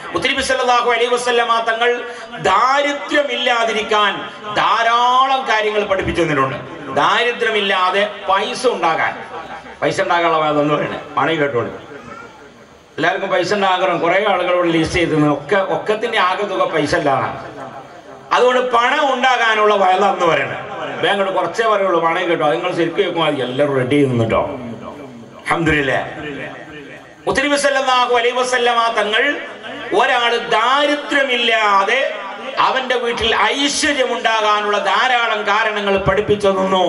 മുത്തനബി സല്ലല്ലാഹു അലൈഹി വസല്ലമ തങ്ങൾ ദാരിദ്ര്യമില്ലാതിരിക്കാൻ ധാരാളം കാര്യങ്ങൾ പഠിപ്പിച്ചു തന്നിട്ടുണ്ട് ദാരിദ്ര്യമില്ലാതെ പൈസ ഉണ്ടാകാൻ പൈസ ഉണ്ടാകാനുള്ള വേദം എന്ന് പറയുന്നത് മണി കേട്ടോളൂ എല്ലാവർക്കും പൈസ ഉണ്ടാകണം കുറെ ആളുകളോട് ലിസ്റ്റ് ചെയ്തിരുന്നു ഒക്കെ ഒക്കത്തിന്റെ ആകെ തുക പൈസ അല്ലാണ് അതുകൊണ്ട് പണം ഉണ്ടാകാനുള്ള വയലാ എന്ന് പറയുന്നത് ബാങ്കോട് കുറച്ചേ പറയുള്ളൂ പണം കേട്ടോ അത് നിങ്ങൾ ശരിക്കും കേൾക്കും മതി എല്ലാവരും റെഡി ചെയ്യുന്നുട്ടോ അഹമ്മദില്ലേ മുത്തനബി സല്ലല്ലാഹു അലൈഹി വസല്ലമ തങ്ങൾ ഒരാൾ ദാരിദ്ര്യമില്ലാതെ അവന്റെ വീട്ടിൽ ഐശ്വര്യം ഉണ്ടാകാനുള്ള ധാരാളം കാരണങ്ങൾ പഠിപ്പിച്ചു തന്നു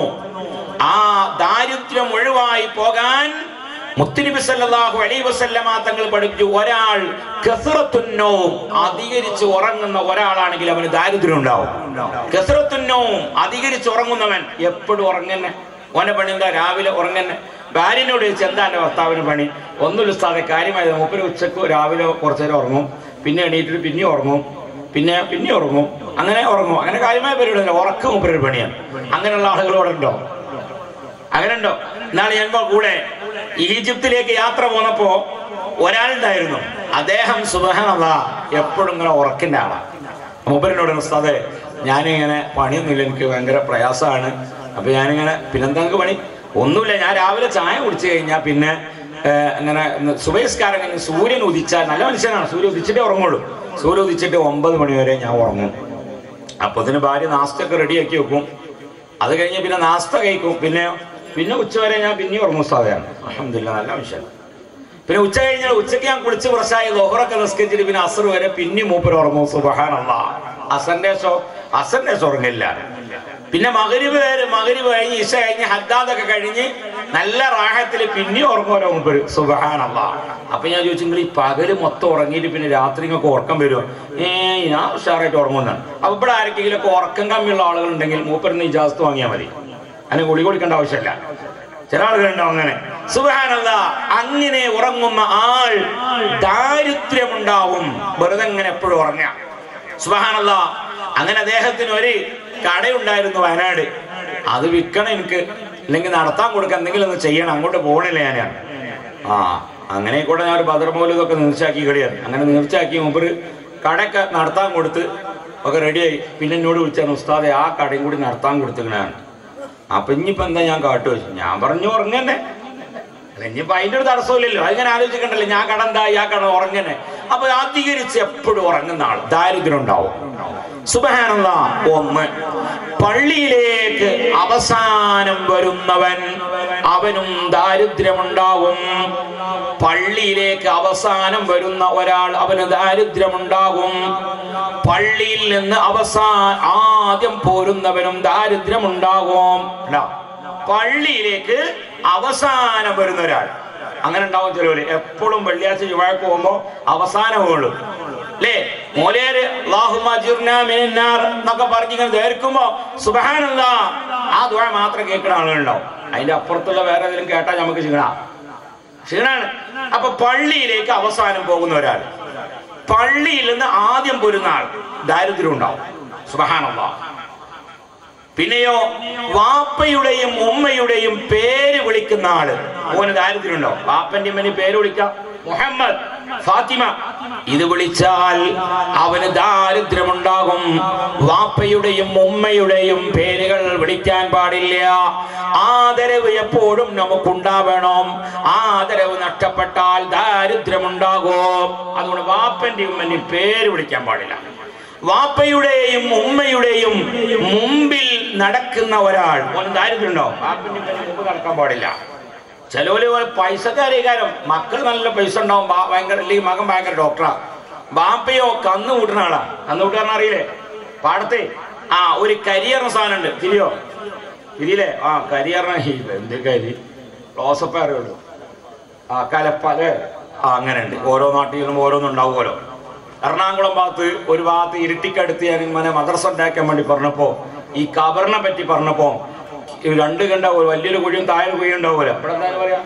ആ ദാരിദ്ര്യം ഒഴിവായി പോകാൻ മുത്തനബി സല്ലല്ലാഹു അലൈഹി വസല്ലമ തങ്ങൾ പഠിപ്പിച്ചു ഒരാൾ കസറത്തുന്നവും അധികരിച്ച് ഉറങ്ങുന്ന ഒരാളാണെങ്കിൽ അവന് ദാരിദ്ര്യം ഉണ്ടാവും കസറത്തുന്നവും അധികരിച്ച് ഉറങ്ങുന്നവൻ എപ്പോഴും ഉറങ്ങന്നെ ഓനെ പണി എന്താ രാവിലെ ഉറങ്ങന്നെ ഭാര്യനോട് ചോദിച്ചു എന്താ എന്റെ ഭർത്താവിന് പണി ഒന്നുമില്ല ഉസ്താദെ കാര്യമായത് മൂപ്പര് ഉച്ചക്ക് രാവിലെ കുറച്ചു നേരം ഉറങ്ങും പിന്നെ എണീറ്റിട്ട് പിന്നെ ഉറങ്ങും പിന്നെ പിന്നെ ഉറങ്ങും അങ്ങനെ ഉറങ്ങും അങ്ങനെ കാര്യമായ പരിപാടിയല്ല ഉറക്കം മൂപ്പരൊരു പണിയാണ് അങ്ങനെയുള്ള ആളുകൾ ഇവിടെ ഉണ്ടോ അങ്ങനെ ഉണ്ടോ എന്നാണ് ഞാൻ കൂടെ ഈജിപ്തിലേക്ക് യാത്ര പോന്നപ്പോ ഒരാളുണ്ടായിരുന്നു അദ്ദേഹം സുബഹാനല്ല എപ്പോഴും ഇങ്ങനെ ഉറക്കിന്റെ ആളാണ് മൂപ്പരിനോട് ഉസ്താദെ ഞാനിങ്ങനെ പണിയൊന്നുമില്ല എനിക്ക് ഭയങ്കര പ്രയാസമാണ് അപ്പൊ ഞാനിങ്ങനെ പിന്നെന്താ നിങ്ങൾക്ക് പണി ഒന്നുമില്ല ഞാൻ രാവിലെ ചായ കുടിച്ചു കഴിഞ്ഞാൽ പിന്നെ ഏഹ്, ഇങ്ങനെ സുബഹിസ്കാരം കഴിഞ്ഞ് സൂര്യൻ ഉദിച്ചാൽ നല്ല മനുഷ്യനാണ് സൂര്യൻ ഉദിച്ചിട്ടേ ഉറങ്ങുള്ളൂ സൂര്യൻ ഉദിച്ചിട്ട് ഒമ്പത് മണി വരെ ഞാൻ ഉറങ്ങും അപ്പൊ അതിന് ഭാര്യ നാസ്തൊക്കെ റെഡിയാക്കി വെക്കും അത് കഴിഞ്ഞ് പിന്നെ നാസ്ത കഴിക്കും പിന്നെ പിന്നെ ഉച്ചവരെ ഞാൻ പിന്നെ ഉറങ്ങും സാധയാണ് അഹമ്മദില്ല നല്ല മനുഷ്യൻ പിന്നെ ഉച്ച കഴിഞ്ഞാൽ ഉച്ചയ്ക്ക് ഞാൻ കുളിച്ച് കുറച്ചായി ലോഹറൊക്കെ നിസ്കരിച്ചിട്ട് പിന്നെ അസർ വരെ പിന്നെ മൂപ്പര് ഉറങ്ങും സുബഹാനല്ല അസന്റെ ശോ അസന്റെ ശോ ഉറങ്ങില്ല പിന്നെ മകരിവ് വരെ മകരിവ് കഴിഞ്ഞ് ഇശ കഴിഞ്ഞ് ഹദ്ദാദൊക്കെ കഴിഞ്ഞ് നല്ല റാഹത്തിൽ പിന്നെ ഉറങ്ങുമല്ലോ മൂപ്പര് സുബഹാനല്ല അപ്പൊ ഞാൻ ചോദിച്ചു നിങ്ങൾ ഈ പകല് മൊത്തം ഉറങ്ങിയിട്ട് പിന്നെ രാത്രി നിങ്ങൾക്ക് ഉറക്കം വരുമോ ഏ ഞാൻ ഉഷാറായിട്ട് ഉറങ്ങുന്നതാണ് അപ്പൊ ഇവിടെ ആർക്കെങ്കിലും ഒക്കെ ഉറക്കം കമ്മിയുള്ള ആളുകൾ ഉണ്ടെങ്കിൽ മൂപ്പരിന് ഇജാസ്ത് വാങ്ങിയാൽ മതി അതിന് ഗുളി കൊടുക്കേണ്ട ആവശ്യമില്ല ചില ആളുകളുണ്ടാവും അങ്ങനെ സുബഹാനല്ല അങ്ങനെ ഉറങ്ങുന്ന ആൾ ദാരിദ്ര്യമുണ്ടാവും വെറുതെ അങ്ങനെ എപ്പോഴും ഉറങ്ങാം സുബഹാനല്ല അങ്ങനെ അദ്ദേഹത്തിന് ഒരു കടയുണ്ടായിരുന്നു വയനാട് അത് വിൽക്കണം എനിക്ക് അല്ലെങ്കിൽ നടത്താൻ കൊടുക്കാൻ എന്തെങ്കിലും ഒന്ന് ചെയ്യണം അങ്ങോട്ട് പോകണില്ല ഞാൻ ആ അങ്ങനെ കൂടെ ഞാൻ ഒരു ഭദ്രമൂലം ഇതൊക്കെ നീർച്ചയാക്കി കളിയാണ് അങ്ങനെ നീർച്ചയാക്കി മുമ്പ് കടയൊക്കെ നടത്താൻ കൊടുത്ത് ഒക്കെ റെഡിയായി പിന്നെ എന്നോട് വിളിച്ചാണ് ഉസ്താദെ ആ കടയും കൂടി നടത്താൻ കൊടുത്തിക്കണാണ് അപ്പൊ ഇനിയിപ്പോ എന്താ ഞാൻ കാട്ടു വെച്ചു ഞാൻ പറഞ്ഞു ഉറങ്ങന്നെ അല്ല ഇനിയിപ്പോ അതിന്റെ ഒരു തടസ്സമില്ലല്ലോ അതിങ്ങനെ ആലോചിക്കണ്ടല്ലോ ഞാൻ കട എന്തായി ആ കട ഉറങ്ങനെ അപ്പൊ അധികരിച്ച് എപ്പോഴും ഉറങ്ങുന്ന ആൾ ദാരിദ്ര്യം ഉണ്ടാവും സുബഹാനല്ല ഒന്ന് പള്ളിയിലേക്ക് അവസാനം വരുന്നവൻ അവനും ദാരിദ്ര്യമുണ്ടാവും പള്ളിയിലേക്ക് അവസാനം വരുന്ന ഒരാൾ അവന് ദാരിദ്ര്യമുണ്ടാകും പള്ളിയിൽ നിന്ന് അവസാന ആദ്യം പോരുന്നവനും ദാരിദ്ര്യമുണ്ടാകും ഉണ്ടോ? പള്ളിയിലേക്ക് അവസാനം വരുന്ന ഒരാൾ അങ്ങനെ ഉണ്ടാവും ചിലവര് എപ്പോഴും വെള്ളിയാഴ്ച ചുവഴക്ക് പോകുമ്പോ അവസാനം പോകുള്ളൂ അല്ലേ മോലേര് അല്ലാഹുമ്മ അജിർനാ മിനന്നാർ എന്നൊക്കെ പറഞ്ഞിങ്ങനെ ധരിക്കുമ്പോ സുബഹാനല്ല ആ ദുആ മാത്രം കേൾക്കുന്ന ആളുകളുണ്ടാവും അതിന്റെ അപ്പുറത്തുള്ള വേറെ ഏതെങ്കിലും കേട്ടാൽ നമുക്ക് ക്ഷീണ ക്ഷീണാണ് അപ്പൊ പള്ളിയിലേക്ക് അവസാനം പോകുന്ന ഒരാൾ പള്ളിയിൽ നിന്ന് ആദ്യം പോരുന്ന ആൾ ദാരിദ്ര്യം ഉണ്ടാവും സുബഹാനല്ല പിന്നെയോ വാപ്പയുടെയും ഉമ്മയുടെയും പേര് വിളിക്കുന്ന ആള് ഓന് ദാരിദ്ര്യം ഉണ്ടോ വാപ്പന്റെ ഉമ്മന് പേര് വിളിക്കാം മുഹമ്മദ് ഫാത്തിമ ഇത് വിളിച്ചാൽ അവന് ദാരിദ്ര്യമുണ്ടാകും വാപ്പയുടെയും ഉമ്മയുടെയും പേരുകൾ വിളിക്കാൻ പാടില്ല ആദരവ് എപ്പോഴും നമുക്കുണ്ടാവണം ആദരവ് നഷ്ടപ്പെട്ടാൽ ദാരിദ്ര്യമുണ്ടാകും അതുകൊണ്ട് വാപ്പന്റെ ഉമ്മന്റെ പേര് വിളിക്കാൻ പാടില്ല വാപ്പയുടെയും ഉമ്മയുടെയും മുമ്പിൽ നടക്കുന്ന ഒരാൾ ഓന് ദാരിദ്ര്യം ഉണ്ടോ വാപ്പന്റെ ഉമ്മയുടെ മുമ്പ് നടക്കാൻ പാടില്ല ചിലവര് പൈസക്കാരേക്കാരം മക്കൾ നല്ല പൈസ ഉണ്ടാവും ബാ- ഭയങ്കര അല്ലെങ്കിൽ മകൻ ഭയങ്കര ഡോക്ടറാ ബാപ്പയോ കന്ന് കൂട്ടുന്ന ആളാ കന്ന് കൂട്ടുകാരൻ അറിയില്ലേ പാടത്തെ ആ ഒരു കരിയറിന് സാധനം ഉണ്ട് തിരിയോ തിരിയില്ലേ ആ കരിയറിന് എന്ത് കരി ക്ലോസപ്പ് അറിയുള്ളൂ ആ കലപ്പ അല്ലേ ആ അങ്ങനെ ഉണ്ട് ഓരോ നാട്ടിലും ഓരോന്നും ഉണ്ടാവുമല്ലോ എറണാകുളം ഭാഗത്ത് ഒരു ഭാഗത്ത് ഇരുട്ടിക്കടുത്ത് ഞാൻ ഇങ്ങനെ മദ്രസ ഉണ്ടാക്കാൻ വേണ്ടി പറഞ്ഞപ്പോ ഈ കബറിനെ പറ്റി പറഞ്ഞപ്പോ ഈ രണ്ട് കണ്ട ഒരു വലിയൊരു കുഴിയും താഴെ കുഴിയും ഉണ്ടാവുമല്ലോ ഇവിടെ എന്തായാലും പറയാ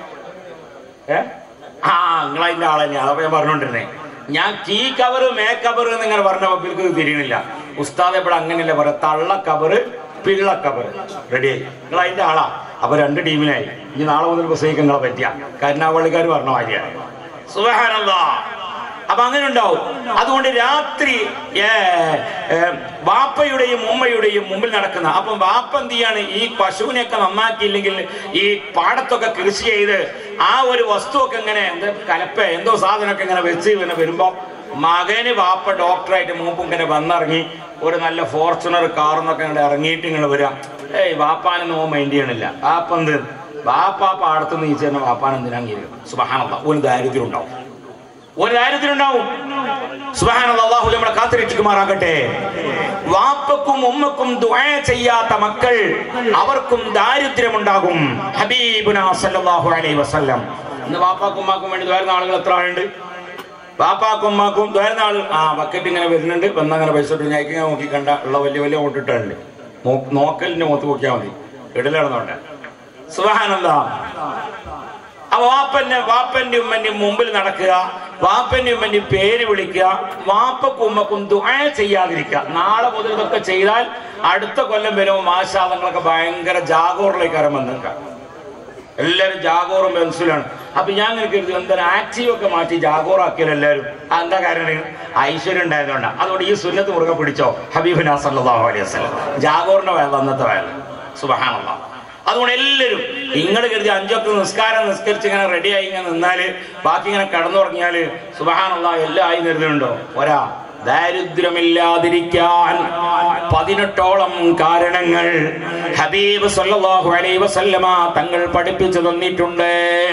ഏ ആ നിങ്ങളതിന്റെ ആളെ ഞാൻ അതപ്പോ ഞാൻ പറഞ്ഞോണ്ടിരുന്നേ ഞാൻ കീ കവറ് മേ കവറ് എന്ന് ഇങ്ങനെ പറഞ്ഞപ്പോ എനിക്ക് ഇത് തിരിയണില്ല ഉസ്താദ് ഇവിടെ അങ്ങനെയല്ല പറയാ തള്ള കവറ് പിള്ള കവറ് റെഡിയായി നിങ്ങൾ അതിന്റെ ആളാ അപ്പൊ രണ്ട് ടീമിനായി ഇനി നാളെ മുതൽ പ്രസംഗിക്കാൻ നിങ്ങളെ പറ്റിയ കരുനാവള്ളിക്കാർ പറഞ്ഞ മാതിരിയാണ് സുബഹാനല്ലാ അപ്പൊ അങ്ങനെ ഉണ്ടാവും അതുകൊണ്ട് രാത്രി ഏ, ഏ, വാപ്പയുടെയും ഉമ്മയുടെയും മുമ്പിൽ നടക്കുന്ന അപ്പം വാപ്പ എന്ത് ചെയ്യാണ് ഈ പശുവിനെയൊക്കെ നന്നാക്കിയില്ലെങ്കിൽ ഈ പാടത്തൊക്കെ കൃഷി ചെയ്ത് ആ ഒരു വസ്തുവൊക്കെ ഇങ്ങനെ എന്ത് കലപ്പ എന്തോ സാധനമൊക്കെ ഇങ്ങനെ വെച്ച് ഇങ്ങനെ വരുമ്പോ മകന് വാപ്പ ഡോക്ടറായിട്ട് മുമ്പ് ഇങ്ങനെ വന്നിറങ്ങി ഒരു നല്ല ഫോർച്യൂണർ കാർന്നൊക്കെ ഇങ്ങനെ ഇറങ്ങിയിട്ട് ഇങ്ങനെ വരാം ഏയ് വാപ്പാനൊന്നും ഓൻ മൈൻഡ് ചെയ്യണില്ല വാപ്പ എന്ത് വാപ്പ പാടത്ത് നീച്ച് തന്നെ വാപ്പാൻ എന്തിനാ സുബഹാനുള്ള ഒരു ദാരിദ്ര്യം ഉണ്ടാവും ഒരു ദാരിദ്ര്യം ഉണ്ടാവും സുബ്ഹാനല്ലാഹ്, അല്ലാഹു നമ്മളെ കാത്തിരക്ഷിക്കുമാറാകട്ടെ വാപ്പക്കും ഉമ്മക്കും ദുആ ചെയ്യാത്ത മക്കൾ അവർക്കും ദാരിദ്ര്യമുണ്ടാകും ഹബീബുന സല്ലല്ലാഹു അലൈഹി വസല്ലം ഇന്ന് വാപ്പാക്കും ഉമ്മാക്കും വേണ്ടി ദ്വാരുന്ന ആളുകൾ എത്ര ആളുണ്ട് വാപ്പാക്കും ഉമ്മാക്കും ദ്വാരുന്ന ആളുകൾ ആ ബക്കറ്റ് ഇങ്ങനെ വരുന്നുണ്ട് വന്നങ്ങനെ പൈസ ഇട്ട് ഞാൻ ഇങ്ങനെ നോക്കി കണ്ട ഉള്ള വലിയ വലിയ ഓട്ടിട്ടുണ്ട് നോക്കലിന്റെ മുഖത്ത് നോക്കിയാൽ മതി ഇടലിടന്നോട്ടെ സുബഹാനല്ലാ അപ്പൊ വാപ്പന്റെ വാപ്പന്റെ ഉമ്മന്റെ മുമ്പിൽ നടക്കുക വാപ്പന്റെ ഉമ്മന്റെ പേര് വിളിക്കുക വാപ്പക്കും ഉമ്മക്കും ദുആ ചെയ്യാതിരിക്കുക നാളെ മുതൽ ഇതൊക്കെ ചെയ്താൽ അടുത്ത കൊല്ലം വരുമ്പോൾ മാശാദങ്ങളൊക്കെ ഭയങ്കര ജാഗോറിലേക്ക് ഇറങ്ങാൻ നിൽക്കുക എല്ലാവരും ജാഗോറും പെൻസിലാണ് അപ്പൊ ഞാൻ ഇങ്ങനെ കരുതി എന്തായാലും ആക്റ്റീവ് ഒക്കെ മാറ്റി ജാഗോറാക്കിയാലും എല്ലാവരും ആ, എന്താ കാരണം ഐശ്വര്യം ഉണ്ടായതുകൊണ്ടാണ് അതുകൊണ്ട് ഈ സുന്നത്ത് മുറുകെ പിടിച്ചോ ഹബീബിന സല്ലല്ലാഹു അലൈഹി വസല്ലം ജാഗോറിന്റെ വയൽ അന്നത്തെ വയൽ സുബഹാനല്ലാഹ് അതുകൊണ്ട് എല്ലാവരും നിങ്ങൾ കരുതി അഞ്ചൊക്കെ നിസ്കാരം നിസ്കരിച്ച് ഇങ്ങനെ റെഡിയായി ഇങ്ങനെ നിന്നാല് ബാക്കി ഇങ്ങനെ കടന്നുറങ്ങിയാല് സുബഹാനുള്ള എല്ലാം ആയി നിരുന്നുണ്ടോ ഒരാ ദാരിദ്ര്യമില്ലാതിരിക്കാൻ പതിനെട്ടോളം കാരണങ്ങൾ ഹബീബ് സല്ലല്ലാഹു അലൈഹി വസല്ലമ തങ്ങൾ പഠിപ്പിച്ചു തന്നിട്ടുണ്ട്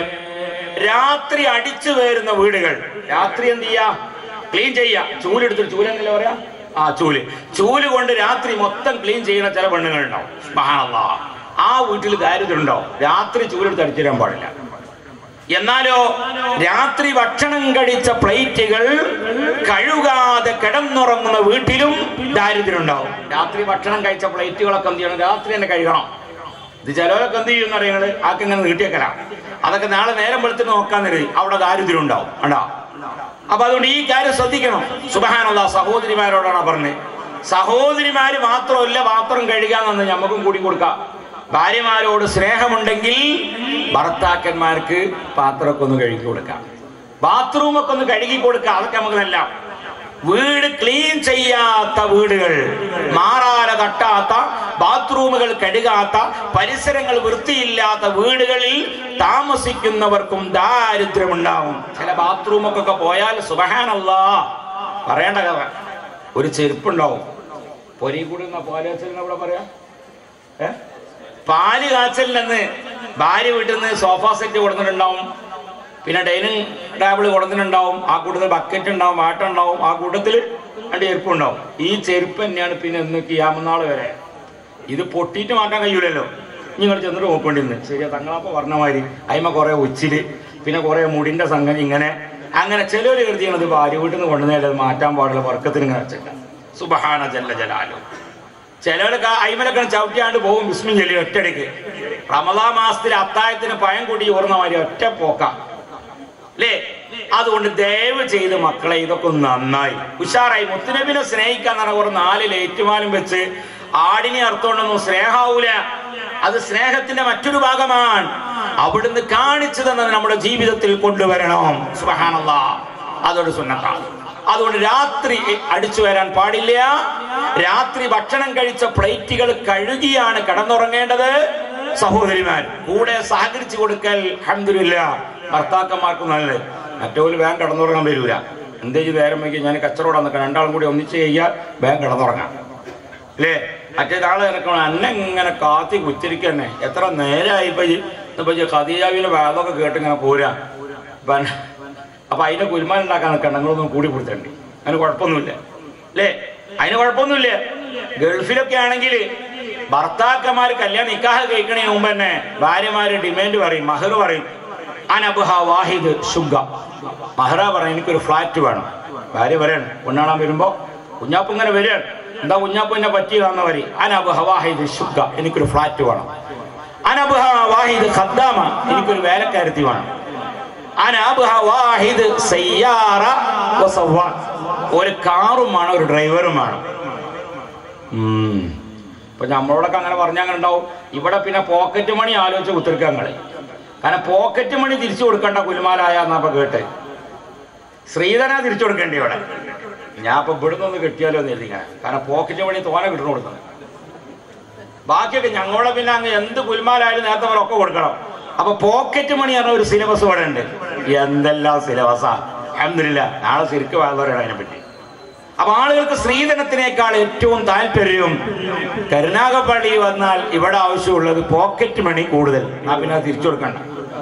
രാത്രി അടിച്ചു വരുന്ന വീടുകൾ രാത്രി എന്ത് ചെയ്യാ ക്ലീൻ ചെയ്യാ ചൂലെടുത്തിട്ട് ചൂലെന്നല്ലേ പറയാ ആ ചൂല് ചൂല് കൊണ്ട് രാത്രി മൊത്തം ക്ലീൻ ചെയ്യുന്ന ചില പെണ്ണുങ്ങളുണ്ടാവും സുബ്ഹാനല്ലാഹ് ആ വീട്ടിൽ ദാരിദ്ര്യം ഉണ്ടാവും രാത്രി ചൂലെടുത്ത് അടിച്ചു തരാൻ പാടില്ല എന്നാലോ രാത്രി ഭക്ഷണം കഴിച്ച പ്ലേറ്റുകൾ കഴുകാതെ കിടന്നുറങ്ങുന്ന വീട്ടിലും ദാരിദ്ര്യം ഉണ്ടാവും രാത്രി ഭക്ഷണം കഴിച്ച പ്ലേറ്റുകളൊക്കെ എന്ത് ചെയ്യണം രാത്രി തന്നെ കഴുകണം ഇത് ചിലവരൊക്കെ എന്ത് ചെയ്യും അറിയണത് ആക്കെ ഇങ്ങനെ നീട്ടിയേക്കലാം അതൊക്കെ നാളെ നേരം വെളുത്തിട്ട് നോക്കാൻ നേരം അവിടെ ദാരിദ്ര്യം ഉണ്ടാവും കണ്ടോ അപ്പൊ അതുകൊണ്ട് ഈ കാര്യം ശ്രദ്ധിക്കണം സുബഹാനുള്ള സഹോദരിമാരോടാണ് പറഞ്ഞത് സഹോദരിമാര് മാത്രമല്ല പാത്രം കഴുകാന്ന് നമുക്കും കൂടി കൊടുക്കാം ഭാര്യമാരോട് സ്നേഹമുണ്ടെങ്കിൽ ഭർത്താക്കന്മാർക്ക് പാത്രമൊക്കെ ഒന്ന് കഴുകി കൊടുക്കാം ബാത്റൂമൊക്കെ ഒന്ന് കഴുകി കൊടുക്കാം അതൊക്കെ നമുക്ക് നല്ല വീട് ക്ലീൻ ചെയ്യാത്ത വീടുകൾ മാറാല തട്ടാത്ത ബാത്റൂമുകൾ കഴുകാത്ത പരിസരങ്ങൾ വൃത്തിയില്ലാത്ത വീടുകളിൽ താമസിക്കുന്നവർക്കും ദാരിദ്ര്യമുണ്ടാവും ചില ബാത്റൂമൊക്കെ പോയാൽ സുബഹാനല്ല പറയേണ്ട കഥ ഒരു ചെരുപ്പുണ്ടാവും പൊരി കൂടി പാലുകാച്ചലിന് ഇവിടെ പറയാ ഏ പാല് കാച്ചലിനെന്ന് ഭാര്യ വീട്ടിൽ നിന്ന് സോഫ സെറ്റ് കൊടുത്തിട്ടുണ്ടാവും പിന്നെ ഡൈനിങ് ടേബിൾ കൊടുത്തിട്ടുണ്ടാവും ആ കൂട്ടത്തിൽ ബക്കറ്റ് ഉണ്ടാവും വാട്ട ഉണ്ടാവും ആ കൂട്ടത്തിൽ രണ്ട് ചെരുപ്പ് ഉണ്ടാവും ഈ ചെരുപ്പ് തന്നെയാണ് പിന്നെ ഇന്ന് കിയാമനാൾ വരെ ഇത് പൊട്ടിയിട്ട് മാറ്റാൻ കഴിയൂലല്ലോ നിങ്ങൾ ചെന്നിട്ട് നോക്കേണ്ടിന്ന് ശരിയാ തങ്ങളപ്പ പറഞ്ഞ മാതിരി അതിമ കുറെ ഉച്ചില് പിന്നെ കുറെ മുടിന്റെ സംഗതി ഇങ്ങനെ അങ്ങനെ ചിലവര് കരുതിയാണത് ഭാര്യ വീട്ടിൽ നിന്ന് കൊണ്ടുവന്നല്ലേ അത് മാറ്റാൻ പാടില്ല വർക്കത്തിന് ഇങ്ങനെ വെച്ചേക്കാം സുബഹാന ജല്ല ജലാലോ ചിലവരൊക്കെ അയിമലൊക്കെ ചവിട്ടിയാണ്ട് പോകും വിസ്മി ചൊല്ലി ഒറ്റടിക്ക് റമദാ മാസത്തിൽ അത്തായത്തിന് പയം കൂടി ഓർന്ന മാതിരി ഒറ്റ പോക്കാം അല്ലേ അതുകൊണ്ട് ദയവ് ചെയ്ത് മക്കളെ ഇതൊക്കെ ഒന്ന് നന്നായി ഉഷാറായി മുത്തുനബിനെ സ്നേഹിക്കാൻ പറഞ്ഞ കുറെ നാല് ലേറ്റുമാലും വെച്ച് ആടിനെ അർത്ഥമുണ്ടൊന്നും സ്നേഹാവൂല അത് സ്നേഹത്തിന്റെ മറ്റൊരു ഭാഗമാണ് അവിടുന്ന് കാണിച്ചു തന്നത് നമ്മുടെ ജീവിതത്തിൽ കൊണ്ടുവരണം സുബഹാനല്ലാ അതൊരു സുന്നത്താണ് അതുകൊണ്ട് രാത്രി അടിച്ചു വരാൻ പാടില്ല രാത്രി ഭക്ഷണം കഴിച്ച പ്ലേറ്റുകൾ കഴുകിയാണ് കിടന്നുറങ്ങേണ്ടത് സഹോദരിമാർ കൂടെ സഹകരിച്ചു കൊടുക്കൽ അഹമ്മദില്ല ഭർത്താക്കന്മാർക്ക് നല്ലത് മറ്റോല് വേഗം കിടന്നുറങ്ങാൻ വരൂല എന്തേ ചെയ്ത് നേരം വൈകി ഞാൻ കച്ചറോടെ നിൽക്കണം രണ്ടാളും കൂടി ഒന്നിച്ച് ചെയ്യാൻ വേഗം കിടന്നുറങ്ങാം അല്ലേ മറ്റേ ആള് ഇറക്കണം എന്നെ ഇങ്ങനെ കാത്തി കുച്ചിരിക്കുക തന്നെ എത്ര നേരമായി ഇപ്പൊ ഈ- ഇപ്പൊ ഈ ഖദീജാവിന്റെ വേദമൊക്കെ കേട്ട് ഇങ്ങനെ പോരാ അപ്പൊ അന- അപ്പൊ അതിന്റെ കുരുമാൻ ഉണ്ടാക്കാൻ നിൽക്കണ്ട നിങ്ങളൊന്നും കൂടി കൊടുത്തണ്ടി അതിന് കുഴപ്പമൊന്നുമില്ല അല്ലേ അതിന് കുഴപ്പമൊന്നുമില്ല ഗൾഫിലൊക്കെ ആണെങ്കിൽ ഭർത്താക്കന്മാർ കല്യാണം നിക്കാഹ് കഴിക്കണതിന് മുമ്പ് തന്നെ ഭാര്യമാര് ഡിമാൻഡ് പറയും മഹർ പറയും അനബുഹ വാഹിദ് ശുഗ മഹറ പറയും എനിക്കൊരു ഫ്ലാറ്റ് വേണം ഭാര്യ പറയാണ് പൊണ്ണാണാൻ വരുമ്പോ കുഞ്ഞാപ്പ് ഇങ്ങനെ വരികയാണ് എന്താ കുഞ്ഞാപ്പ് എന്നെ പറ്റിയതാന്ന് പറയും അനബുഹ വാഹിദ് ശുഗ എനിക്കൊരു ഫ്ലാറ്റ് വേണം അനബുഹ വാഹിദ് ഖദ്ദാമ എനിക്കൊരു വേലക്കാരത്തി വേണം അനബുഹ വാഹിദ് സയ്യാറ വസവ്വാൻ. ഒരു കാറും വേണം ഒരു ഡ്രൈവറും വേണം ഉം. ഇപ്പൊ നമ്മളോടൊക്കെ അങ്ങനെ പറഞ്ഞാൽ അങ്ങനെ ഉണ്ടാവും ഇവിടെ പിന്നെ പോക്കറ്റ് മണി ആലോചിച്ച് കുത്തിരിക്കാൻ കളി കാരണം പോക്കറ്റ് മണി തിരിച്ചു കൊടുക്കേണ്ട കുലുമാലായ എന്നപ്പൊ കേട്ട് ശ്രീധന തിരിച്ചു കൊടുക്കേണ്ടി ഇവിടെ ഞാൻ ഇപ്പൊ ഇവിടുന്ന് ഒന്ന് കിട്ടിയാലോ എന്ന് എഴുതിങ്ങനെ കാരണം പോക്കറ്റ് വഴി തോനെ കിട്ടണം കൊടുക്കുന്നത് ബാക്കിയൊക്കെ ഞങ്ങളെ പിന്നെ അങ്ങ് എന്ത് കുൽമാലായാലും നേരത്തെ പോലെ ഒക്കെ കൊടുക്കണം അപ്പൊ പോക്കറ്റ് മണി പറഞ്ഞ ഒരു സിലബസ് ഇവിടെ ഉണ്ട് എന്തെല്ലാം സിലബസാ അഹമ്മദില്ല നാളെ ശരിക്കും പറയണം അതിനെ പറ്റി അപ്പൊ ആളുകൾക്ക് സ്ത്രീധനത്തിനേക്കാൾ ഏറ്റവും താല്പര്യവും കരുനാഗപ്പള്ളി വന്നാൽ ഇവിടെ ആവശ്യമുള്ളത് പോക്കറ്റ് മണി കൂടുതൽ ആ പിന്നെ അത് തിരിച്ചു കൊടുക്കണ്ട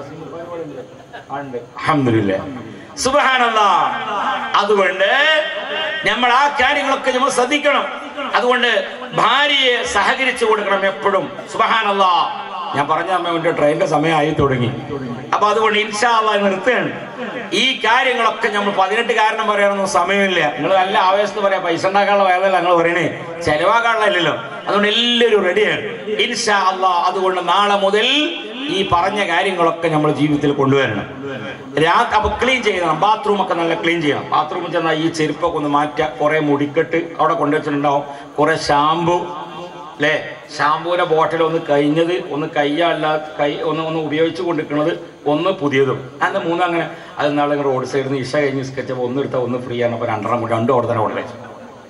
അഹമ്മദില്ല സുബഹാനല്ല അതുകൊണ്ട് നമ്മൾ ആ കാര്യങ്ങളൊക്കെ നമ്മൾ ശ്രദ്ധിക്കണം അതുകൊണ്ട് ഭാര്യയെ സഹകരിച്ചു കൊടുക്കണം എപ്പോഴും സുബഹാനല്ല ഞാൻ പറഞ്ഞ അമ്മ കൊണ്ട് ട്രെയിനിന്റെ സമയമായി തുടങ്ങി അപ്പൊ അതുകൊണ്ട് ഇൻഷാല്ല നിർത്തുകയാണ് ഈ കാര്യങ്ങളൊക്കെ നമ്മൾ പതിനെട്ട് കാരണം പറയാനൊന്നും സമയമില്ല നിങ്ങൾ നല്ല ആവേശത്ത് പറയാം പൈസ ഉണ്ടാക്കാനുള്ള വേദനല്ല നിങ്ങൾ പറയണേ ചെലവാക്കാനുള്ളല്ലോ അതുകൊണ്ട് എല്ലാവരും റെഡിയാണ് ഇൻഷാ അല്ലാ അതുകൊണ്ട് നാളെ മുതൽ ഈ പറഞ്ഞ കാര്യങ്ങളൊക്കെ നമ്മൾ ജീവിതത്തിൽ കൊണ്ടുവരണം രാത്രി അപ്പൊ ക്ലീൻ ചെയ്യണം ബാത്റൂം ഒക്കെ നല്ല ക്ലീൻ ചെയ്യണം ബാത്റൂമിൽ ചെന്നാൽ ഈ ചെരുപ്പൊക്കെ ഒന്ന് മാറ്റുക കുറെ മുടിക്കെട്ട് അവിടെ കൊണ്ടുവച്ചിട്ടുണ്ടാവും കുറെ ഷാമ്പു അല്ലേ ഷാമ്പൂവിന്റെ ബോട്ടിൽ ഒന്ന് കഴിഞ്ഞത് ഒന്ന് കയ്യല്ല കൈ ഒന്ന് ഒന്ന് ഉപയോഗിച്ച് കൊണ്ടിരിക്കുന്നത് ഒന്ന് പുതിയതും അങ്ങനെ മൂന്ന് അങ്ങനെ അത് നാളെ റോഡ് സൈഡിൽ നിന്ന് ഇഷ കഴിഞ്ഞ് സ്കെച്ചപ്പോൾ ഒന്ന് എടുത്താൽ ഒന്ന് ഫ്രീ ആണ് അപ്പോൾ രണ്ടെണ്ണം കൊണ്ട് രണ്ടും അവിടെ തന്നെ കൊണ്ട് വെച്ചു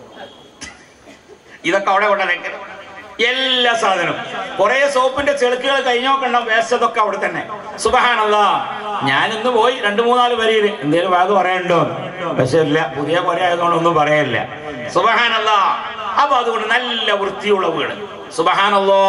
ഇതൊക്കെ അവിടെ കൊണ്ടുവന്നേക്ക് എല്ലാ സാധനവും കുറെ സോപ്പിന്റെ ചെളുക്കുകൾ കഴിഞ്ഞോക്കണ്ട വേസ്റ്റതൊക്കെ അവിടെ തന്നെ സുബഹാനല്ല ഞാൻ ഇന്ന് പോയി രണ്ടു മൂന്നാല് വരിയിൽ എന്തേലും അത് പറയണ്ടോ പക്ഷെ ഇല്ല പുതിയ കുറെ ആയതുകൊണ്ട് ഒന്നും പറയല്ല സുബഹാനല്ല അപ്പൊ അതുകൊണ്ട് നല്ല വൃത്തിയുള്ള വീട് സുബഹാനല്ലോ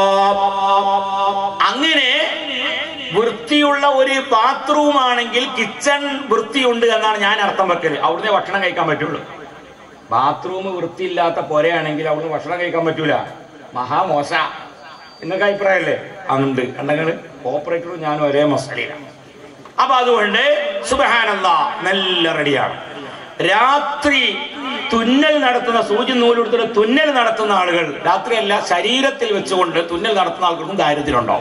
അങ്ങനെ വൃത്തിയുള്ള ഒരു ബാത്റൂം ആണെങ്കിൽ കിച്ചൺ വൃത്തിയുണ്ട് എന്നാണ് ഞാൻ അർത്ഥം വെക്കല് അവിടുന്ന് ഭക്ഷണം കഴിക്കാൻ പറ്റുള്ളൂ ബാത്റൂം വൃത്തിയില്ലാത്ത പൊരയാണെങ്കിൽ അവിടുന്ന് ഭക്ഷണം കഴിക്കാൻ പറ്റൂല മഹാമോശ നിങ്ങൾക്ക് അഭിപ്രായമല്ലേ ഉണ്ട് കണ്ടെങ്കിൽ ഓപ്പറേറ്ററും ഞാനും ഒരേ മസാലയിലാണ് അപ്പൊ അതുകൊണ്ട് സുബഹാനല്ല നല്ല റെഡിയാണ് രാത്രി തുന്നൽ നടത്തുന്ന സൂചി നൂലെടുത്തിട്ട് തുന്നൽ നടത്തുന്ന ആളുകൾ രാത്രിയല്ല ശരീരത്തിൽ വെച്ചുകൊണ്ട് തുന്നൽ നടത്തുന്ന ആൾക്കാർക്കും ദാരിദ്ര്യം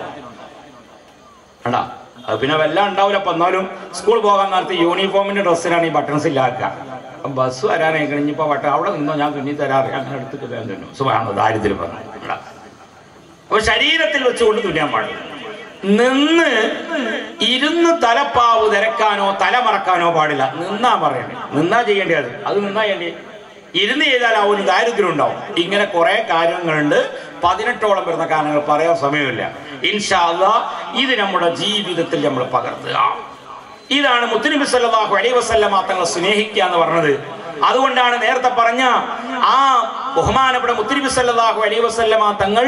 കണ്ടാ അത് പിന്നെ വല്ല ഉണ്ടാവില്ല അപ്പൊ എന്നാലും സ്കൂൾ പോകാൻ നേരത്തെ യൂണിഫോമിന്റെ ഡ്രസ്സിനാണ് ഈ ബട്ടൺസ് ഇല്ലാക്കുക അപ്പൊ ബസ് വരാനായി കഴിഞ്ഞപ്പോ വട്ട അവിടെ നിന്നോ ഞാൻ തുന്നി തരാറ് അങ്ങനെ എടുത്തിട്ട് വേഗം തുന്നു സുഖമാണ് ദാരിദ്ര്യം പറഞ്ഞു കണ്ടാ. അപ്പൊ ശരീരത്തിൽ വെച്ചുകൊണ്ട് തുന്നാൻ പാടില്ല നിന്ന് ഇരുന്ന് തലപ്പാവ് തിരക്കാനോ തല മറക്കാനോ പാടില്ല നിന്നാ പറയണേ നിന്നാ ചെയ്യേണ്ടത് അത് നിന്നാ ചെയ്യേണ്ടി ഇരുന്ന് ചെയ്താൽ ആ ഒരു ദാരിദ്ര്യം ഉണ്ടാവും ഇങ്ങനെ കുറെ കാര്യങ്ങളുണ്ട് പതിനെട്ടോളം വരുന്ന കാര്യങ്ങൾ പറയാൻ സമയമില്ല ഇൻഷാ അല്ലാ ഇത് നമ്മുടെ ജീവിതത്തിൽ നമ്മൾ പകർത്തുക ഇതാണ് മുത്തുനബി സല്ലല്ലാഹു അലൈഹി വസല്ലമ തങ്ങൾ സ്നേഹിക്കുക എന്ന് പറഞ്ഞത് അതുകൊണ്ടാണ് നേരത്തെ പറഞ്ഞ ആ ബഹുമാനപ്പെട്ട മുത്തുനബി സല്ലല്ലാഹു അലൈഹി വസല്ലമ തങ്ങൾ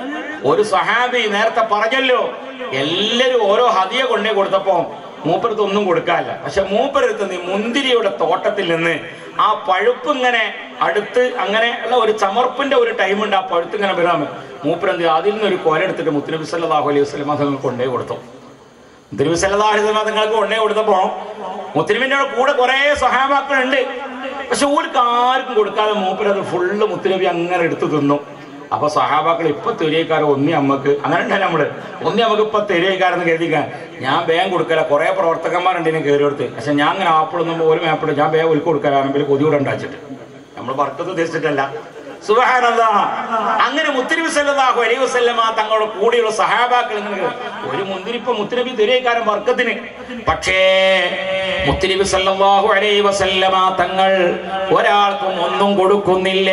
ഒരു സഹാബി നേരത്തെ പറഞ്ഞല്ലോ എല്ലാരും ഓരോ ഹദിയ കൊണ്ടേ കൊടുത്തപ്പോ മൂപ്പരത്ത് ഒന്നും കൊടുക്കാല്ല പക്ഷെ മൂപ്പരത്ത് നീ മുന്തിരിയുടെ തോട്ടത്തിൽ നിന്ന് ആ പഴുപ്പ് ഇങ്ങനെ അടുത്ത് അങ്ങനെ ഉള്ള ഒരു ചമർപ്പിന്റെ ഒരു ടൈം ഉണ്ട് ആ പഴുത്ത് ഇങ്ങനെ വരാമ മൂപ്പരെന്ത് ചെയ്തു? അതിൽ നിന്ന് ഒരു കോല എടുത്തിട്ട് മുത്തുനബി സല്ലല്ലാഹു അലൈഹി വസല്ലമ തങ്ങൾ കൊണ്ടേ കൊടുത്തു മുത്തലിബി സല്ലല്ലാഹു അലൈഹി വസല്ലം നിങ്ങൾക്ക് കൊണ്ടേ കൊടുത്തപ്പോ മുത്തലിബിന്റെ കൂടെ കുറെ സഹാബാക്കളുണ്ട് പക്ഷെ ഓർക്ക് ആർക്കും കൊടുക്കാതെ മൂപ്പരത് ഫുള്ള് മുത്തലിബി അങ്ങനെ എടുത്തു തിന്നു അപ്പൊ സഹാബാക്കൾ ഇപ്പൊ തെരിയക്കാരൻ ഒന്നി അമ്മക്ക് അങ്ങനെ ഉണ്ടല്ലോ നമ്മള് ഒന്നി നമുക്ക് ഇപ്പൊ തെരിയക്കാരെന്ന് കരുതിക്കാൻ ഞാൻ വേഗം കൊടുക്കല കുറെ പ്രവർത്തകന്മാരുണ്ട് ഇതിനെ കയറി കൊടുത്ത് പക്ഷെ ഞാൻ അങ്ങനെ ആപ്പിളൊന്നും ഒരു മേപ്പിൾ ഞാൻ വേഗം ഒരുക്കി കൊടുക്കലാണെങ്കിൽ കൊതിയൂടെ ഉണ്ടാച്ചിട്ട് നമ്മൾ വർക്കത്ത് ഉദ്ദേശിച്ചിട്ടല്ല സുബ്ഹാനല്ലാ അങ്ങനെ മുത്തനബി സല്ലല്ലാഹു അലൈഹി വസല്ലമ തങ്ങളുടെ കൂടെയുള്ള സഹാബാക്കൾ നിങ്ങൾ ഒരു മുന്തിരിപ്പ മുത്തനബി തിരേക്കാരൻ വർക്കത്തിന് പക്ഷേ മുത്തനബി സല്ലല്ലാഹു അലൈഹി വസല്ലമ തങ്ങൾ ഒരാൾക്കും ഒന്നും കൊടുക്കുന്നില്ല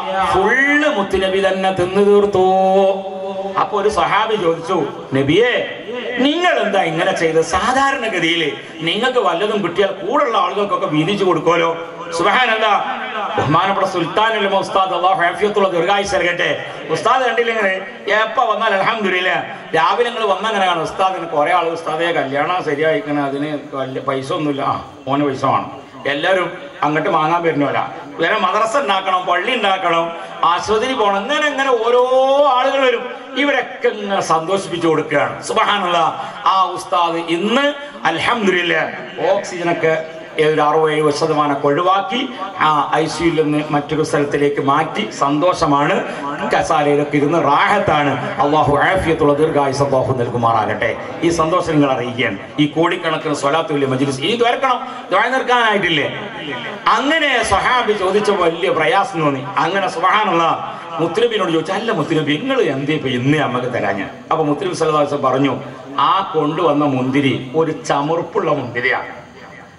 ഫുള്ള് മുത്തനബി തന്നെ തിന്നു തീർത്തു അപ്പൊ ഒരു സഹാബി ചോദിച്ചു നബിയെ നിങ്ങൾ എന്താ ഇങ്ങനെ ചെയ്തത് സാധാരണഗതിയിൽ നിങ്ങൾക്ക് വല്ലതും കിട്ടിയാൽ കൂടുള്ള ആളുകൾക്കൊക്കെ വീതിച്ചു കൊടുക്കുമല്ലോ സുബഹാനല്ല ബഹുമാനപ്പെട്ട സുൽത്താൻ അല്ല ഉസ്താദ് അള്ളാഹു ഹാഫിയത്തുള്ള ദീർഘായുസ് നൽകട്ടെ ഉസ്താദ് കണ്ടില്ല ഇങ്ങനെ എപ്പ വന്നാൽ അലഹമില്ല രാവിലെ നിങ്ങൾ വന്നങ്ങനെ കാണും ഉസ്താദിന് കുറെ ആൾ ഉസ്താദെ കല്യാണം ശരിയായിക്കണേ അതിന് വലിയ പൈസ ഒന്നുമില്ല ആ മോന് പൈസ വേണം എല്ലാവരും അങ്ങോട്ട് വാങ്ങാൻ വരുന്നവരാ വേറെ മദ്രസ ഉണ്ടാക്കണം പള്ളി ഉണ്ടാക്കണം ആശുപത്രി പോകണം അങ്ങനെ അങ്ങനെ ഓരോ ആളുകൾ വരും ഇവരൊക്കെ ഇങ്ങനെ സന്തോഷിപ്പിച്ചു കൊടുക്കുകയാണ് സുബഹാനുള്ള ആ ഉസ്താദ് ഇന്ന് അൽഹംദുലില്ല ഓക്സിജനൊക്കെ ഒരു അറുപത് എഴുപത് ശതമാനമൊക്കെ ഒഴിവാക്കി ആ ഐ സിയിൽ നിന്ന് മറ്റൊരു സ്ഥലത്തിലേക്ക് മാറ്റി സന്തോഷമാണ് കസാലയിലൊക്കെ ഇരുന്ന് റാഹത്താണ് അള്ളാഹു ആഫിയത്തുള്ള ദീർഘായുസ് അള്ളാഹു നൽകുമാറാകട്ടെ ഈ സന്തോഷം നിങ്ങൾ അറിയിക്കുകയാണ് ഈ കോടിക്കണക്കിന് സ്വലാത്തുല്യ മജ്ലിസ് ഇനി തുറക്കണം ദ്വായ നിർക്കാനായിട്ടില്ലേ അങ്ങനെ സ്വഹാബി ചോദിച്ച വലിയ പ്രയാസം തോന്നി അങ്ങനെ സുഹാനുള്ള മുത്തുനബിനോട് ചോദിച്ചു അല്ല മുത്തുനബി നിങ്ങൾ എന്തേ ഇപ്പൊ ഇന്ന് നമുക്ക് തരാൻ ഞാൻ അപ്പൊ മുത്തുനബി സല്ലാസ് പറഞ്ഞു ആ കൊണ്ടുവന്ന മുന്തിരി ഒരു ചമുറുപ്പുള്ള മുന്തിരിയാണ്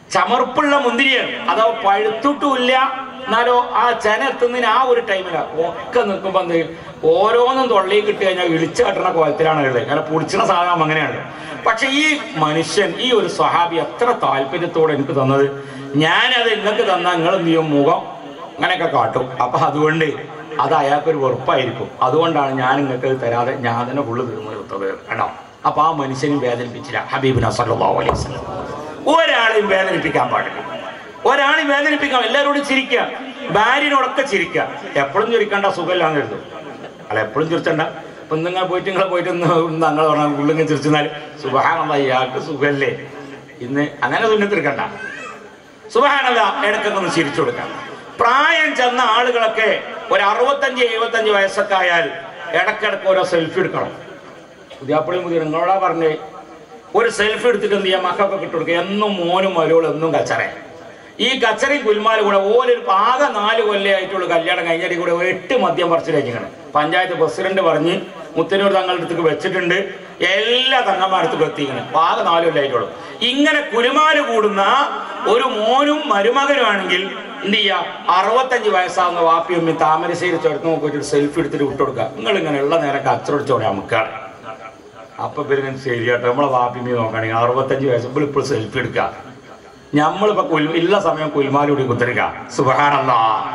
ചമർപ്പുള്ള മുന്തിരിയാണ് അതോ പഴുത്തിട്ടുമില്ല എന്നാലോ ആ ചെന എത്തുന്നതിന് ആ ഒരു ടൈമില ഒക്കെ നിൽക്കുമ്പോൾ എന്ത് ചെയ്യും? ഓരോന്നും തൊള്ളി കിട്ടി കഴിഞ്ഞാൽ ഇളിച്ചു കട്ടുന്ന കോലത്തിലാണ് ഉള്ളത് കാരണം പൊടിച്ചിന സാധനം അങ്ങനെയാണ് പക്ഷെ ഈ മനുഷ്യൻ ഈ ഒരു സ്വഹാബി എത്ര താല്പര്യത്തോടെ എനിക്ക് തന്നത് ഞാനത് നിങ്ങൾക്ക് തന്നാൽ നിങ്ങൾ എന്ത് ചെയ്യും മുഖം അങ്ങനെയൊക്കെ കാട്ടും അപ്പൊ അതുകൊണ്ട് അത് അയാൾക്കൊരു വെറുപ്പായിരിക്കും അതുകൊണ്ടാണ് ഞാൻ നിങ്ങൾക്ക് ഇത് തരാതെ ഞാൻ തന്നെ ഫുള്ള് തീർന്നു തീർത്തത് കേട്ടോ അപ്പൊ ആ മനുഷ്യനും വേദനിപ്പിച്ചില്ല ഹബീബിന സല്ലല്ലാഹു അലൈഹി വസല്ലം ഒരാളെയും വേദനിപ്പിക്കാൻ പാടില്ല ഒരാളെയും വേദനിപ്പിക്കാം എല്ലാവരോടും ചിരിക്കുക ഭാര്യനോടൊക്കെ ചിരിക്കുക എപ്പോഴും ചിരിക്കണ്ട സുഖമില്ലാന്ന് കരുതും അല്ല എപ്പോഴും ചിരിച്ചണ്ട ഇപ്പൊ നിങ്ങൾ പോയിട്ട് നിങ്ങൾ പോയിട്ട് ഞങ്ങൾ പറഞ്ഞാൽ ഉള്ളിങ്ങനെ ചിരിച്ചെന്നാൽ സുഖാണല്ല ഇയാൾക്ക് സുഖമല്ലേ ഇന്ന് അങ്ങനെ തുന്നിത്തിരിക്കണ്ട സുബഹാനല്ല ഇടയ്ക്കൊക്കെ ഒന്ന് ചിരിച്ചു കൊടുക്കാം പ്രായം ചെന്ന ആളുകളൊക്കെ ഒരു അറുപത്തഞ്ച് എഴുപത്തഞ്ച് വയസ്സൊക്കെ ആയാൽ ഇടയ്ക്കിടയ്ക്ക് ഓരോ സെൽഫി എടുക്കണം പുതിയാപ്പള്ളി മുതിർ നിങ്ങളോടാ പറഞ്ഞേ ഒരു സെൽഫി എടുത്തിട്ട് എന്ത് ചെയ്യാം മക്കൾക്കൊക്കെ ഇട്ട് കൊടുക്കുക എന്നും മോനും മരോളും എന്നും കച്ചറ ഈ കച്ചറയും കുൽമാലും കൂടെ ഓലൊരു ആകെ നാല് കൊല്ലമായിട്ടുള്ള കല്യാണം കഴിഞ്ഞിട്ട് കൂടെ എട്ട് മദ്യം പറിച്ചു കഴിഞ്ഞാണ് പഞ്ചായത്ത് പ്രസിഡന്റ് പറഞ്ഞ് മുത്തനൂർ തങ്ങളുടെ അടുത്തേക്ക് വെച്ചിട്ടുണ്ട് എല്ലാ തങ്ങന്മാരത്തും എത്തിക്കണം ആകെ നാല് കൊല്ലമായിട്ടുള്ളൂ ഇങ്ങനെ കുലുമാല് കൂടുന്ന ഒരു മോനും മരുമകനുമാണെങ്കിൽ എന്ത് ചെയ്യാ അറുപത്തഞ്ച് വയസ്സാകുന്ന വാപ്പിയമ്മ താമരശ്ശേരി ചേർത്ത് നോക്കിയിട്ട് ഒരു സെൽഫി എടുത്തിട്ട് വിട്ടുകൊടുക്കുക നിങ്ങൾ ഇങ്ങനെ ഉള്ള നേരം കച്ചറടിച്ചോടെ നമുക്കാണ് അപ്പൊ പിന്നെ ശരിയാട്ടോ നമ്മളെ വാപ്പിമി നോക്കുകയാണെങ്കിൽ അറുപത്തഞ്ച് വയസ്സ് ഇപ്പോൾ ഇപ്പോൾ സെൽഫി എടുക്കുക നമ്മളിപ്പോ കുൽ ഇല്ല സമയം കുൽമാലൂടി കുത്തിരിക്കുക സുബഹാനല്ല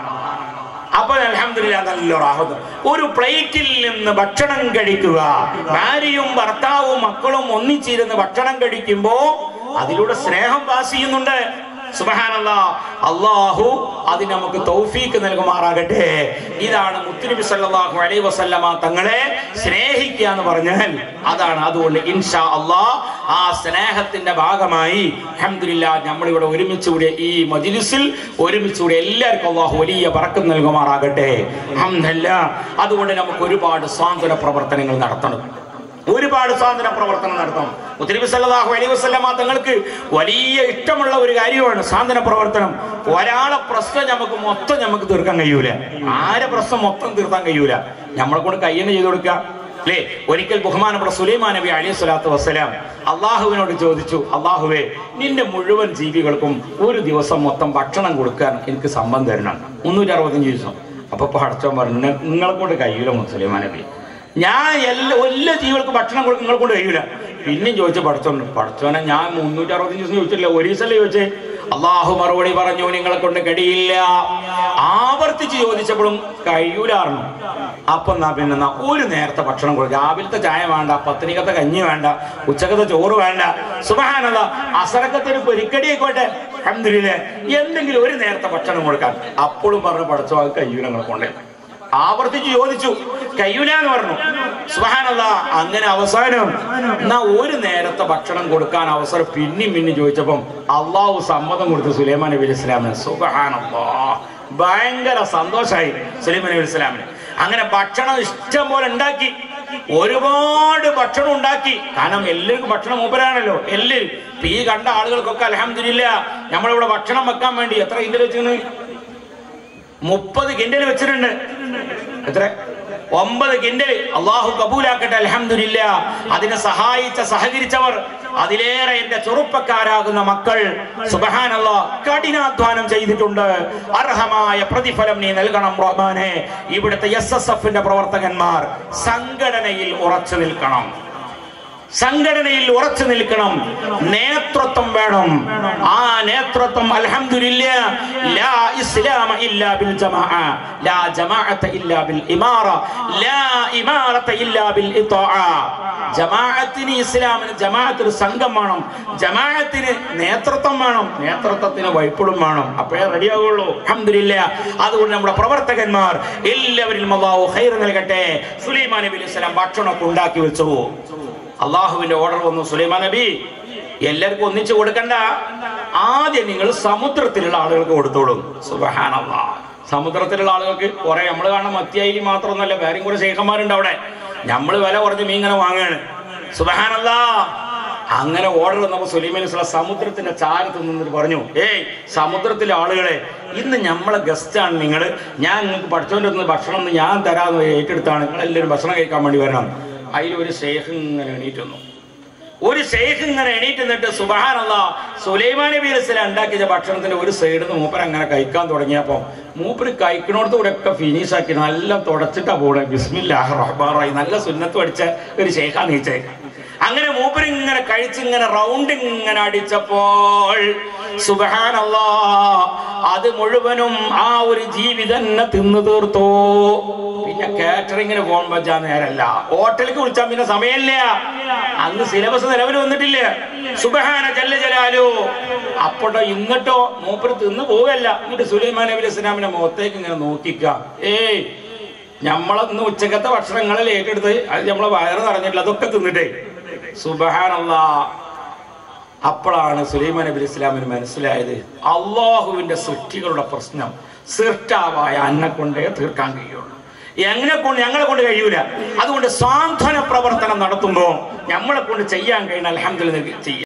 അപ്പൊ അലഹമില്ല നല്ല റാഹത്ത് ഒരു പ്ലേറ്റിൽ നിന്ന് ഭക്ഷണം കഴിക്കുക ഭാര്യയും ഭർത്താവും മക്കളും ഒന്നിച്ചിരുന്ന് ഭക്ഷണം കഴിക്കുമ്പോ അതിലൂടെ സ്നേഹം പാസ് ചെയ്യുന്നുണ്ട് സുബഹാനല്ല അള്ളാഹു അതിന് നമുക്ക് തൗഫീക്ക് നൽകുമാറാകട്ടെ ഇതാണ് മുത്തുനബി സല്ലല്ലാഹു അലൈഹി വസല്ലമ തങ്ങളെ സ്നേഹിക്കുക എന്ന് പറഞ്ഞാൽ അതാണ് അതുകൊണ്ട് ഇൻഷാ അള്ളാ ആ സ്നേഹത്തിന്റെ ഭാഗമായി അൽഹംദുലില്ലാ നമ്മൾ ഇവിടെ ഒരുമിച്ച് കൂടിയ ഈ മജ്ലിസിൽ ഒരുമിച്ച് കൂടിയ എല്ലാവർക്കും അള്ളാഹു വലിയ പറക്കം നൽകുമാറാകട്ടെ അൽഹംദുലില്ലാ അതുകൊണ്ട് നമുക്ക് ഒരുപാട് സ്വാതന്ത്ര്യ പ്രവർത്തനങ്ങൾ നടത്തണം ഒരുപാട് സ്വാതന്ത്ര്യ പ്രവർത്തനം നടത്തണം മുത്തനബി സല്ലല്ലാഹു അലൈഹി വസല്ലമ തങ്ങൾക്ക് വലിയ ഇഷ്ടമുള്ള ഒരു കാര്യമാണ് സ്വാതന്ത്ര്യ പ്രവർത്തനം ഒരാളെ പ്രശ്നം നമുക്ക് മൊത്തം നമുക്ക് തീർക്കാൻ കഴിയൂല ആരെ പ്രശ്നം മൊത്തം തീർക്കാൻ കഴിയൂല നമ്മളെ കൊണ്ട് കയ്യന്നെ ചെയ്തു കൊടുക്കുക അല്ലേ ഒരിക്കൽ ബഹുമാനപ്പെട്ട സുലൈമാൻ നബി അലൈഹി സ്വലാത്തു വസ്സലാം അള്ളാഹുവിനോട് ചോദിച്ചു അള്ളാഹുവേ നിന്റെ മുഴുവൻ ജീവികൾക്കും ഒരു ദിവസം മൊത്തം ഭക്ഷണം കൊടുക്കാൻ എനിക്ക് സംബന്ധം തരണം മുന്നൂറ്റി അറുപത്തഞ്ച് ദിവസം അപ്പൊ പടച്ചോൻ പറഞ്ഞു "നി- നിങ്ങളെ കൊണ്ട് കഴിയൂല സുലൈമാൻ നബി ഞാൻ എല്ലാ എല്ലാ ജീവികൾക്കും ഭക്ഷണം കൊടുക്കും നിങ്ങളെ കൊണ്ട് കഴിയൂല പിന്നെയും ചോദിച്ച പടച്ചോണ്ട് പടച്ചോനെ ഞാൻ മുന്നൂറ്റി അറുപത്തഞ്ച് ദിവസം ചോദിച്ചില്ല ഒരു ദിവസമല്ലേ ചോദിച്ചേ അള്ളാഹു മറുപടി പറഞ്ഞു നിങ്ങളെ കൊണ്ട് കഴിയില്ല ആവർത്തിച്ച് ചോദിച്ചപ്പോഴും കഴിയൂലായിരുന്നു അപ്പൊ എന്നാ പിന്നെ എന്നാ ഒരു നേരത്തെ ഭക്ഷണം കൊടുക്കുക രാവിലത്തെ ചായ വേണ്ട പത്തിനിക്കത്തെ കഞ്ഞി വേണ്ട ഉച്ചക്കത്തെ ചോറ് വേണ്ട സുബഹാനല്ല അസറക്കത്തെ ഒരു പൊരിക്കടി ആയിക്കോട്ടെ അഹമ്മദില്ലേ എന്തെങ്കിലും ഒരു നേരത്തെ ഭക്ഷണം കൊടുക്കാൻ അപ്പോഴും പറഞ്ഞു പഠിച്ചോ അത് കഴിയൂല നിങ്ങളെ കൊണ്ടേ ആവർത്തിച്ച് ചോദിച്ചു കയ്യൂല എന്ന് പറഞ്ഞു സുബഹാനല്ല അങ്ങനെ അവസാനം എന്നാ ഒരു നേരത്തെ ഭക്ഷണം കൊടുക്കാൻ അവസരം പിന്നെയും പിന്നെയും ചോദിച്ചപ്പം അള്ളാഹു സമ്മതം കൊടുത്തു സുലൈമാൻ നബി അലൈഹി ഇസ്ലാമിന് സുബഹാനല്ലാ ഭയങ്കര സന്തോഷമായി സുലൈമാൻ നബി അലൈഹി ഇസ്ലാമിന് അങ്ങനെ ഭക്ഷണം ഇഷ്ടം പോലെ ഉണ്ടാക്കി ഒരുപാട് ഭക്ഷണം ഉണ്ടാക്കി കാരണം എല്ലാവർക്കും ഭക്ഷണം മൂപ്പരാണല്ലോ എല്ലാവരും ഇപ്പൊ ഈ കണ്ട ആളുകൾക്കൊക്കെ അലഹമില്ല നമ്മളിവിടെ ഭക്ഷണം വെക്കാൻ വേണ്ടി എത്ര ഇന്ത്യയിൽ വെച്ചിരുന്നു മുപ്പത് കിൻഡൽ വെച്ചിട്ടുണ്ട് എത്ര ഒമ്പത് കിൻഡൽ അള്ളാഹു കബൂലാക്കട്ടെ അലഹമില്ല അതിനെ സഹായിച്ച സഹകരിച്ചവർ അതിലേറെ എന്റെ ചെറുപ്പക്കാരാകുന്ന മക്കൾ സുബഹാനല്ല കഠിനാധ്വാനം ചെയ്തിട്ടുണ്ട് അർഹമായ പ്രതിഫലം നീ നൽകണം റഹ്മാനെ ഇവിടുത്തെ എസ് എസ് എഫിന്റെ പ്രവർത്തകന്മാർ സംഘടനയിൽ ഉറച്ചു നിൽക്കണം സംഘടനയിൽ ഉറച്ചു നിൽക്കണം നേതൃത്വം വേണം ആ നേതൃത്വം അൽഹംദുലില്ല ലാ ഇസ്ലാമ ഇല്ലാ ബിൽ ജമാഅ ലാ ജമാഅത ഇല്ലാ ബിൽ ഇമാറ ലാ ഇമാറത ഇല്ലാ ബിൽ ഇത്വാഅ ജമാഅത്തിന് ഇസ്ലാമിന് ജമാഅത്തിന് സംഘം വേണം ജമാഅത്തിന് നേതൃത്വം വേണം നേതൃത്വത്തിന് വൈപ്പിടും വേണം അപ്പോഴേ റെഡിയാകുള്ളൂ അൽഹംദുലില്ല അതുകൊണ്ട് നമ്മുടെ പ്രവർത്തകന്മാർ എല്ലാവരിലും അള്ളാഹു ഖൈർ നൽകട്ടെ സുലൈമാൻ നബി അലൈഹി സ്വലാം ഭക്ഷണമൊക്കെ ഉണ്ടാക്കി വെച്ചു അള്ളാഹുവിന്റെ ഓർഡർ വന്നു സുലൈമാൻ നബി എല്ലാവർക്കും ഒന്നിച്ചു കൊടുക്കണ്ട ആദ്യം നിങ്ങൾ സമുദ്രത്തിലുള്ള ആളുകൾക്ക് കൊടുത്തോളും സുബഹാനല്ലാ സമുദ്രത്തിലുള്ള ആളുകൾക്ക് കുറെ നമ്മൾ കാണുന്ന മത്തിയായി മാത്രമൊന്നുമല്ല വേറെയും കുറെ ശേഖന്മാരുണ്ട് അവിടെ നമ്മൾ വില കുറഞ്ഞ് മീൻ ഇങ്ങനെ വാങ്ങുകയാണ് സുബഹാനല്ലാ അങ്ങനെ ഓർഡർ വന്നപ്പോൾ സുലൈമാൻ ഇസ്ലാം സമുദ്രത്തിന്റെ ചാരത്ത് നിന്നിട്ട് പറഞ്ഞു ഏയ് സമുദ്രത്തിലെ ആളുകളെ ഇന്ന് നമ്മളെ ഗസ്റ്റാണ് നിങ്ങൾ ഞാൻ നിങ്ങൾക്ക് പഠിച്ചോണ്ട് വന്ന ഭക്ഷണം ഒന്ന് ഞാൻ തരാമെന്ന് ഏറ്റെടുത്താണ് നിങ്ങൾ എല്ലാവരും ഭക്ഷണം കഴിക്കാൻ വേണ്ടി വരണം അതിലൊരു ശേഖം ഇങ്ങനെ എണീറ്റ് വന്നു ഒരു ഷെയ്ഖ് ഇങ്ങനെ എണീറ്റ് നിന്നിട്ട് സുബഹാനല്ല സുലൈമാൻ നബി അലൈഹിസ്സലാം ഉണ്ടാക്കിയ ഭക്ഷണത്തിന്റെ ഒരു സൈഡിൽ നിന്ന് മൂപ്പർ അങ്ങനെ കഴിക്കാൻ തുടങ്ങിയപ്പോ മൂപ്പര് കഴിക്കണോടത്ത് കൂടെ ഒക്കെ ഫിനിഷ് ആക്കി നല്ല തുടച്ചിട്ടാ പോണേ ബിസ്മില്ലാഹ് റഹ്മാൻ റഹീം നല്ല സുന്നത്ത് പഠിച്ച ഒരു ഷെയ്ഖാ നീച്ചേ അങ്ങനെ മൂപ്പര് ഇങ്ങനെ കഴിച്ച് ഇങ്ങനെ റൗണ്ട് ഇങ്ങനെ അടിച്ചപ്പോൾ സുബഹാനല്ലാ അത് മുഴുവനും ആ ഒരു ജീവി തന്നെ തിന്നു തീർത്തു പിന്നെ കാറ്ററിങ്ങിന് പോകാൻ പറ്റാ നേരല്ല ഹോട്ടലിലേക്ക് വിളിച്ചാൽ പിന്നെ സമയമില്ല അന്ന് സിലബസ് നിലവിൽ വന്നിട്ടില്ല സുബഹാന ജല്ല ജലാലു അപ്പോട്ടോ ഇങ്ങോട്ടോ മൂപ്പര് തിന്നു പോകല്ല എന്നിട്ട് സുലൈമാൻ നബി അലൈഹി ഇസ്ലാമിന്റെ മുഖത്തേക്ക് ഇങ്ങനെ നോക്കിക്ക ഏയ് നമ്മളന്ന് ഉച്ചക്കത്തെ ഭക്ഷണങ്ങളിൽ ഏറ്റെടുത്ത് അത് നമ്മളെ വയറ് നിറഞ്ഞിട്ടില്ല അതൊക്കെ തിന്നിട്ടേ സുബഹാനല്ലാ അപ്പോഴാണ് സുലൈമാൻ നബി അലൈഹി ഇസ്ലാമിന് മനസ്സിലായത് അള്ളാഹുവിന്റെ സൃഷ്ടികളുടെ പ്രശ്നം സൃഷ്ടാവായ അന്നെ കൊണ്ടേ തീർക്കാൻ കഴിയുള്ളൂ എങ്ങനെ കൊണ്ട് ഞങ്ങളെ കൊണ്ട് കഴിയൂല അതുകൊണ്ട് സാന്ത്വന പ്രവർത്തനം നടത്തുമ്പോൾ നമ്മളെ കൊണ്ട് ചെയ്യാൻ കഴിയുന്ന അലഹമ്മദില്ല ചെയ്യാം